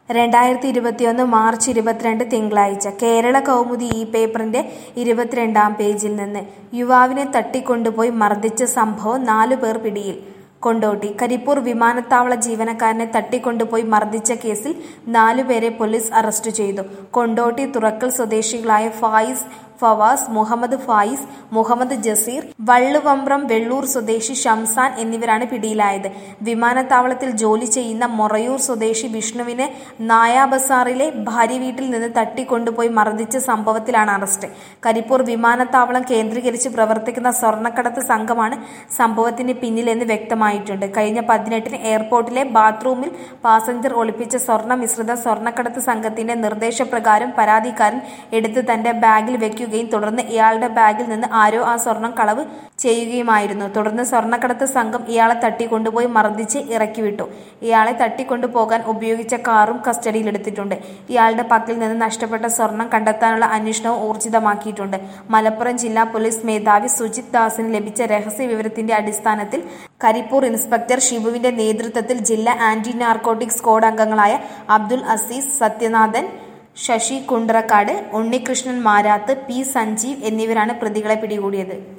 രണ്ടായിരത്തി ഇരുപത്തിയൊന്ന് മാർച്ച് ഇരുപത്തിരണ്ട് തിങ്കളാഴ്ച കേരള കൗമുദി ഈ പേപ്പറിന്റെ ഇരുപത്തിരണ്ടാം പേജിൽ നിന്ന് യുവാവിനെ തട്ടിക്കൊണ്ടുപോയി മർദ്ദിച്ച സംഭവം നാലു പേർ പിടിയിൽ കൊണ്ടോട്ടി കരിപ്പൂർ വിമാനത്താവള ജീവനക്കാരനെ തട്ടിക്കൊണ്ടുപോയി മർദ്ദിച്ച കേസിൽ നാലുപേരെ പോലീസ് അറസ്റ്റ് ചെയ്തു കൊണ്ടോട്ടി തുറക്കൽ സ്വദേശികളായ ഫായിസ് ഫവാസ് മുഹമ്മദ് ഫായിസ് മുഹമ്മദ് ജസീർ വള്ളുവമ്പ്രം വെള്ളൂർ സ്വദേശി ഷംസാൻ എന്നിവരാണ് പിടിയിലായത് വിമാനത്താവളത്തിൽ ജോലി ചെയ്യുന്ന മൊറയൂർ സ്വദേശി വിഷ്ണുവിനെ നായാബസാറിലെ ഭാര്യ വീട്ടിൽ നിന്ന് തട്ടിക്കൊണ്ടുപോയി മർദ്ദിച്ച സംഭവത്തിലാണ് അറസ്റ്റ് കരിപ്പൂർ വിമാനത്താവളം കേന്ദ്രീകരിച്ച് പ്രവർത്തിക്കുന്ന സ്വർണ്ണക്കടത്ത് സംഘമാണ് സംഭവത്തിന് പിന്നിലെന്ന് വ്യക്തമായിട്ടുണ്ട് കഴിഞ്ഞ പതിനെട്ടിന് എയർപോർട്ടിലെ ബാത്റൂമിൽ പാസഞ്ചർ ഒളിപ്പിച്ച സ്വർണ്ണ മിശ്രിത സ്വർണ്ണക്കടത്ത് സംഘത്തിന്റെ നിർദ്ദേശപ്രകാരം പരാതിക്കാരൻ എടുത്ത് തന്റെ ബാഗിൽ വെക്കുകയും തുടർന്ന് ഇയാളുടെ ബാഗിൽ നിന്ന് ആരോ ആ സ്വർണം കളവ് ചെയ്യുകയുമായിരുന്നു തുടർന്ന് സ്വർണ്ണക്കടത്ത് സംഘം ഇയാളെ തട്ടിക്കൊണ്ടുപോയി മർദ്ദിച്ച് ഇറക്കിവിട്ടു ഇയാളെ തട്ടിക്കൊണ്ടുപോകാൻ ഉപയോഗിച്ച കാറും കസ്റ്റഡിയിലെടുത്തിട്ടുണ്ട് ഇയാളുടെ പക്കൽ നിന്ന് നഷ്ടപ്പെട്ട സ്വർണം കണ്ടെത്താനുള്ള അന്വേഷണവും ഊർജിതമാക്കിയിട്ടുണ്ട് മലപ്പുറം ജില്ലാ പോലീസ് മേധാവി സുജിത് ദാസിന് ലഭിച്ച രഹസ്യ വിവരത്തിന്റെ അടിസ്ഥാനത്തിൽ കരിപ്പൂർ ഇൻസ്പെക്ടർ ഷിബുവിന്റെ നേതൃത്വത്തിൽ ജില്ലാ ആന്റി നാർക്കോട്ടിക് സ്ക്വാഡ് അംഗങ്ങളായ അബ്ദുൽ അസീസ് സത്യനാഥൻ ശശി കുണ്ട്രക്കാട് ഉണ്ണികൃഷ്ണൻ മാരാത്ത് പി സഞ്ജീവ് എന്നിവരാണ് പ്രതികളെ പിടികൂടിയത്